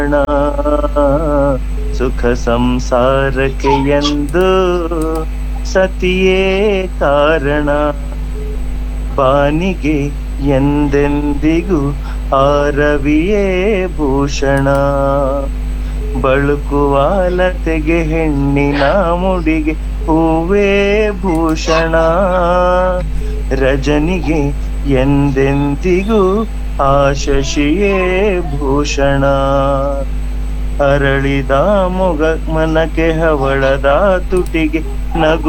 ಹಣ ಸುಖ ಸಂಸಾರಕ್ಕೆ ಎಂದು ಸತಿಯೇ ಕಾರಣ ಬಾನಿಗೆ ಎಂದೆಂದಿಗೂ ಆರವಿಯೇ ಭೂಷಣ ಬಳುಕುವಾಲತೆಗೆ ಹೆಣ್ಣಿನ ಮುಡಿಗೆ ಹೂವೇ ಭೂಷಣ ರಜನಿಗೆ ಎಂದೆಂದಿಗೂ ಆ ಶಶಿಯೇ ಭೂಷಣ ಅರಳಿದ ಮೊಗ ಮನಕ್ಕೆ ಹವಳದ ತುಟಿಗೆ ನಗು